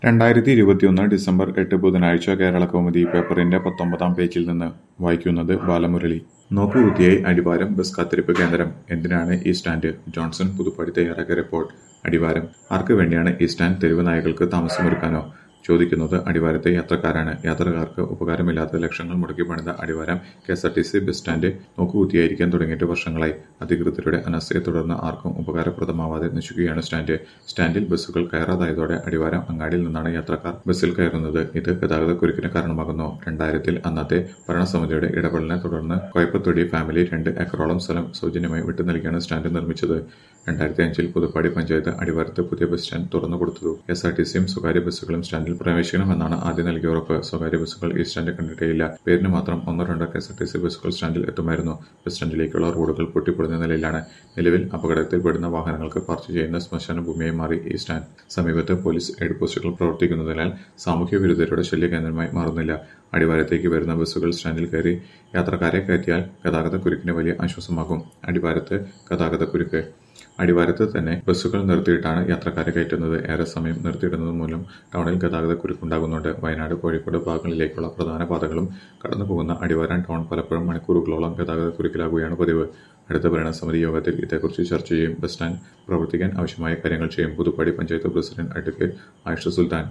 രണ്ടായിരത്തി ഇരുപത്തിയൊന്ന് ഡിസംബർ എട്ട് ബുധനാഴ്ച കേരള കൗമുദി പേപ്പറിന്റെ പത്തൊമ്പതാം പേജിൽ നിന്ന് വായിക്കുന്നത് ബാലമുരളി നോക്കുകുത്തിയായി അടിവാരം ബസ് കാത്തിരിപ്പ് കേന്ദ്രം എന്തിനാണ് ഈ സ്റ്റാൻഡ് ജോൺസൺ പുതുപ്പാടി തയ്യാറാക്കിയ റിപ്പോർട്ട് അടിവാരം ആർക്ക് വേണ്ടിയാണ് ഈ സ്റ്റാൻഡ് തെരുവ് നായകൾക്ക് താമസമൊരുക്കാനോ ചോദിക്കുന്നത് അടിവാരത്തെ യാത്രക്കാരാണ് യാത്രക്കാർക്ക് ഉപകാരമില്ലാത്ത ലക്ഷങ്ങൾ മുടക്കി പണിത Adivaram K S R T C bus stand നോക്കുകുത്തിയായിരിക്കാൻ തുടങ്ങിയിട്ട് വർഷങ്ങളായി അധികൃതരുടെ അനാസ്ഥയെ തുടർന്ന് ആർക്കും ഉപകാരപ്രദമാവാതെ നശിക്കുകയാണ് സ്റ്റാൻഡ് സ്റ്റാൻഡിൽ ബസ്സുകൾ കയറാതായതോടെ അടിവാരം അങ്ങാടിയിൽ നിന്നാണ് യാത്രക്കാർ ബസ്സിൽ കയറുന്നത് ഇത് ഗതാഗതക്കുരുക്കിന് കാരണമാകുന്നു രണ്ടായിരത്തിൽ അന്നത്തെ ഭരണസമിതിയുടെ ഇടപെടലിനെ തുടർന്ന് കോയപ്പത്തൊടി ഫാമിലി രണ്ട് ഏക്കറോളം സ്ഥലം സൗജന്യമായി വിട്ടു നൽകിയാണ് സ്റ്റാൻഡ് നിർമ്മിച്ചത് രണ്ടായിരത്തി അഞ്ചിൽ പുതുപ്പാടി പഞ്ചായത്ത് അടിവാരത്ത് പുതിയ ബസ് സ്റ്റാൻഡ് തുറന്നു കൊടുത്തു എസ് ആർ ടി സിയും സ്വകാര്യ ബസ്സുകളും സ്റ്റാൻഡിൽ പ്രവേശിക്കണമെന്നാണ് ആദ്യം നൽകിയ ഉറപ്പ് സ്വകാര്യ ബസ്സുകൾ ഈ സ്റ്റാൻഡ് കണ്ടിട്ടേയില്ല പേരിന് മാത്രം ഒന്നോ രണ്ടോ K S R T C ബസ്സുകൾ സ്റ്റാൻഡിൽ എത്തുമായിരുന്നു ബസ് സ്റ്റാൻഡിലേക്കുള്ള റോഡുകൾ പൊട്ടിപ്പൊളിഞ്ഞ നിലയിലാണ് നിലവിൽ അപകടത്തിൽപ്പെടുന്ന വാഹനങ്ങൾക്ക് പാർക്ക് ചെയ്യുന്ന ശ്മശാന ഭൂമിയായി മാറി ഈ സ്റ്റാൻഡ് സമീപത്ത് പോലീസ് എയ്ഡ് പോസ്റ്റുകൾ പ്രവർത്തിക്കുന്നതിനാൽ സാമൂഹ്യ വിരുദ്ധരുടെ ശല്യകേന്ദ്രമായി മാറുന്നില്ല അടിവാരത്തേക്ക് വരുന്ന ബസ്സുകൾ സ്റ്റാൻഡിൽ കയറി യാത്രക്കാരെ കയറ്റിയാൽ ഗതാഗതക്കുരുക്കിന് വലിയ ആശ്വാസമാകും അടിവാരത്ത് ഗതാഗതക്കുരുക്ക് അടിവാരത്ത് തന്നെ ബസ്സുകൾ നിർത്തിയിട്ടാണ് യാത്രക്കാരെ കയറ്റുന്നത് ഏറെ സമയം നിർത്തിയിടുന്നത് മൂലം ടൗണിൽ ഗതാഗത കുരുക്കുണ്ടാകുന്നുണ്ട് വയനാട് കോഴിക്കോട് ഭാഗങ്ങളിലേക്കുള്ള പ്രധാന പാതകളും കടന്നു പോകുന്ന അടിവാരം ടൗൺ പലപ്പോഴും മണിക്കൂറുകളോളം ഗതാഗത കുരുക്കിലാകുകയാണ് പതിവ് അടുത്ത ഭരണസമിതി യോഗത്തിൽ ഇതേക്കുറിച്ച് ചർച്ച ചെയ്യും ബസ് സ്റ്റാൻഡ് പ്രവർത്തിക്കാൻ ആവശ്യമായ കാര്യങ്ങൾ ചെയ്യും പുതുപ്പാടി പഞ്ചായത്ത് പ്രസിഡന്റ് അഡ്വക്കേറ്റ് ആയിഷ സുൽത്താൻ